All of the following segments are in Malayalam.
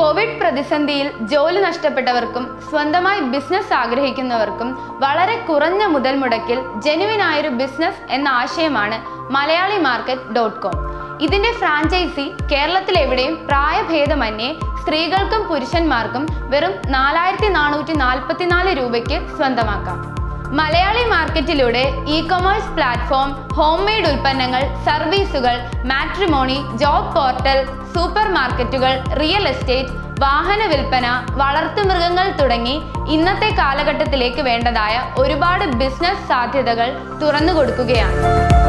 കോവിഡ് പ്രതിസന്ധിയിൽ ജോലി നഷ്ടപ്പെട്ടവർക്കും സ്വന്തമായി ബിസിനസ് ആഗ്രഹിക്കുന്നവർക്കും വളരെ കുറഞ്ഞ മുതൽ മുടക്കിൽ ജെനുവിനായൊരു ബിസിനസ് എന്ന ആശയമാണ് മലയാളി മാർക്കറ്റ് ഡോട്ട് കോം ഇതിന്റെ ഫ്രാഞ്ചൈസി കേരളത്തിൽ എവിടെയും പ്രായഭേദമന്യേ സ്ത്രീകൾക്കും പുരുഷന്മാർക്കും വെറും നാലായിരത്തി നാനൂറ്റി നാൽപ്പത്തിനാല് രൂപയ്ക്ക് സ്വന്തമാക്കാം മലയാളി മാർക്കറ്റിലൂടെ e commerce platform home made ഉൽപ്പന്നങ്ങൾ സർവീസുകൾ മാട്രിമോണി ജോബ് പോർട്ടൽ സൂപ്പർ മാർക്കറ്റുകൾ റിയൽ എസ്റ്റേറ്റ് വാഹന വിൽപ്പന വളർത്തുമൃഗങ്ങൾ തുടങ്ങി ഇന്നത്തെ കാലഘട്ടത്തിലേക്ക് വേണ്ടതായ ഒരുപാട് ബിസിനസ് സാധ്യതകൾ തുറന്നു കൊടുക്കുകയാണ്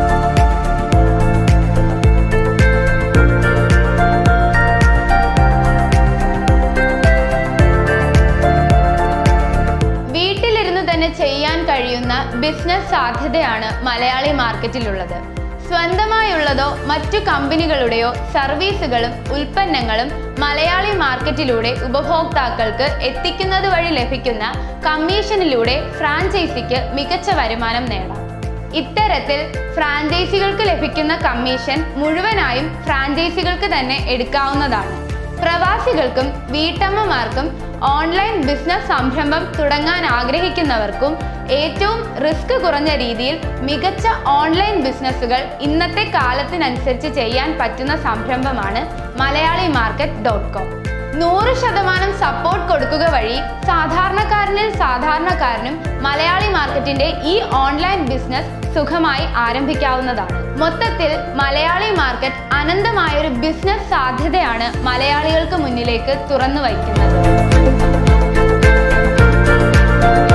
വീട്ടിലിരുന്ന് തന്നെ ചെയ്യാൻ കഴിയുന്ന ബിസിനസ് സാധ്യതയാണ് മലയാളി മാർക്കറ്റിലുള്ളത് സ്വന്തമായുള്ളതോ മറ്റു കമ്പനികളുടെയോ സർവീസുകളും ഉൽപ്പന്നങ്ങളും മലയാളി മാർക്കറ്റിലൂടെ ഉപഭോക്താക്കൾക്ക് എത്തിക്കുന്നത് വഴി ലഭിക്കുന്ന കമ്മീഷനിലൂടെ ഫ്രാഞ്ചൈസിക്ക് മികച്ച വരുമാനം നേടാം ഇത്തരത്തിൽ ഫ്രാഞ്ചൈസികൾക്ക് ലഭിക്കുന്ന കമ്മീഷൻ മുഴുവനായും ഫ്രാഞ്ചൈസികൾക്ക് തന്നെ എടുക്കാവുന്നതാണ് പ്രവാസികൾക്കും വീട്ടമ്മമാർക്കും ഓൺലൈൻ ബിസിനസ് സംരംഭം തുടങ്ങാൻ ആഗ്രഹിക്കുന്നവർക്കും ഏറ്റവും റിസ്ക് കുറഞ്ഞ രീതിയിൽ മികച്ച ഓൺലൈൻ ബിസിനസ്സുകൾ ഇന്നത്തെ കാലത്തിനനുസരിച്ച് ചെയ്യാൻ പറ്റുന്ന സംരംഭമാണ് മലയാളി മാർക്കറ്റ് ഡോട്ട് കോം നൂറ് ശതമാനം സപ്പോർട്ട് കൊടുക്കുക വഴി സാധാരണക്കാരനിൽ സാധാരണക്കാരനും മലയാളി മാർക്കറ്റിന്റെ ഈ ഓൺലൈൻ ബിസിനസ് സുഖമായി ആരംഭിക്കാവുന്നതാണ് മൊത്തത്തിൽ മലയാളി മാർക്കറ്റ് അനന്തമായൊരു ബിസിനസ് സാധ്യതയാണ് മലയാളികൾക്ക് മുന്നിലേക്ക് തുറന്നു വയ്ക്കുന്നത്